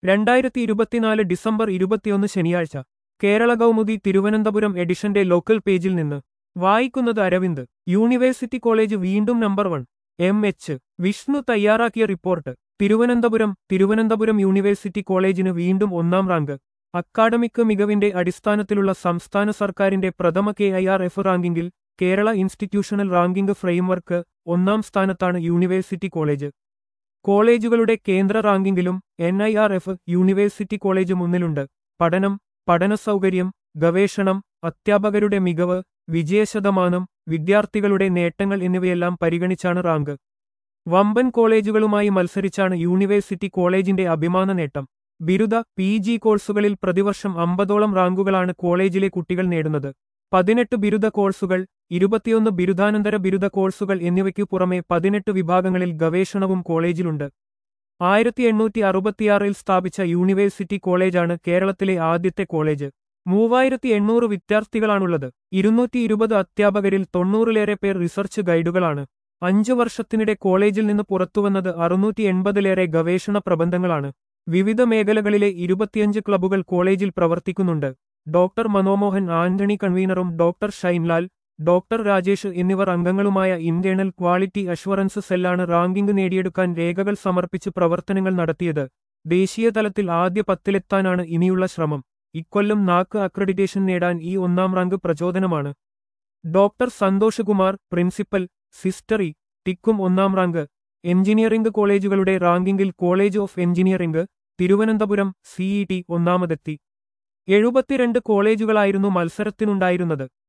രണ്ടായിരത്തി ഇരുപത്തിനാല് ഡിസംബർ ഇരുപത്തിയൊന്ന് ശനിയാഴ്ച കേരള കൗമുദി തിരുവനന്തപുരം എഡിഷന്റെ ലോക്കൽ പേജിൽ നിന്ന് വായിക്കുന്നത് അരവിന്ദ് യൂണിവേഴ്സിറ്റി കോളേജ് വീണ്ടും number one M H Vishnu തയ്യാറാക്കിയ റിപ്പോർട്ട് തിരുവനന്തപുരം തിരുവനന്തപുരം യൂണിവേഴ്സിറ്റി കോളേജിന് വീണ്ടും ഒന്നാം റാങ്ക് അക്കാഡമിക് മികവിന്റെ അടിസ്ഥാനത്തിലുള്ള സംസ്ഥാന സർക്കാരിന്റെ പ്രഥമ കെ ഐ ആർ എഫ് റാങ്കിങ്ങിൽ കേരള ഇൻസ്റ്റിറ്റ്യൂഷണൽ റാങ്കിംഗ് ഫ്രെയിംവർക്ക് ഒന്നാം സ്ഥാനത്താണ് യൂണിവേഴ്സിറ്റി കോളേജ് കോളേജുകളുടെ കേന്ദ്ര റാങ്കിങ്ങിലും N I R F university college മുന്നിലുണ്ട് പഠനം പഠനസൗകര്യം ഗവേഷണം അധ്യാപകരുടെ മികവ് വിജയശതമാനം വിദ്യാർത്ഥികളുടെ നേട്ടങ്ങൾ എന്നിവയെല്ലാം പരിഗണിച്ചാണ് റാങ്ക് വമ്പൻ കോളേജുകളുമായി മത്സരിച്ചാണ് യൂണിവേഴ്സിറ്റി കോളേജിന്റെ അഭിമാന നേട്ടം ബിരുദ പി ജി കോഴ്സുകളിൽ പ്രതിവർഷം അമ്പതോളം റാങ്കുകളാണ് കോളേജിലെ കുട്ടികൾ നേടുന്നത് പതിനെട്ട് ബിരുദ കോഴ്സുകൾ ഇരുപത്തിയൊന്ന് ബിരുദാനന്തര ബിരുദ കോഴ്സുകൾ എന്നിവയ്ക്കു പുറമെ പതിനെട്ട് വിഭാഗങ്ങളിൽ ഗവേഷണവും കോളേജിലുണ്ട് ആയിരത്തി എണ്ണൂറ്റി അറുപത്തിയാറിൽ സ്ഥാപിച്ച യൂണിവേഴ്സിറ്റി കോളേജാണ് കേരളത്തിലെ ആദ്യത്തെ കോളേജ് മൂവായിരത്തി എണ്ണൂറ് വിദ്യാർത്ഥികളാണുള്ളത് ഇരുന്നൂറ്റി ഇരുപത് അധ്യാപകരിൽ തൊണ്ണൂറിലേറെ പേർ റിസർച്ച് ഗൈഡുകളാണ് അഞ്ചു വർഷത്തിനിടെ കോളേജിൽ നിന്ന് പുറത്തുവന്നത് അറുന്നൂറ്റി എൺപതിലേറെ ഗവേഷണ പ്രബന്ധങ്ങളാണ് വിവിധ മേഖലകളിലെ ഇരുപത്തിയഞ്ച് ക്ലബ്ബുകൾ കോളേജിൽ പ്രവർത്തിക്കുന്നുണ്ട് ഡോക്ടർ മനോമോഹൻ ആന്റണി കൺവീനറും ഡോക്ടർ ഷൈൻലാൽ ഡോക്ടർ രാജേഷ് എന്നിവർ അംഗങ്ങളുമായ ഇന്റേണൽ ക്വാളിറ്റി അഷ്വറൻസ് സെല്ലാണ് റാങ്കിംഗ് നേടിയെടുക്കാൻ രേഖകൾ സമർപ്പിച്ച് പ്രവർത്തനങ്ങൾ നടത്തിയത് ദേശീയ തലത്തിൽ ആദ്യ പത്തിലെത്താനാണ് ഇനിയുള്ള ശ്രമം ഇക്കൊല്ലം നാക്ക് അക്രഡിറ്റേഷൻ നേടാൻ ഈ ഒന്നാം റാങ്ക് പ്രചോദനമാണ് ഡോക്ടർ സന്തോഷ് കുമാർ പ്രിൻസിപ്പൽ സിസ്റ്ററി ടിക്കും ഒന്നാം റാങ്ക് എഞ്ചിനീയറിംഗ് കോളേജുകളുടെ റാങ്കിങ്ങിൽ college of engineering Thiruvananthapuram CET ഒന്നാമതെത്തി എഴുപത്തിരണ്ട് കോളേജുകളായിരുന്നു മത്സരത്തിനുണ്ടായിരുന്നത്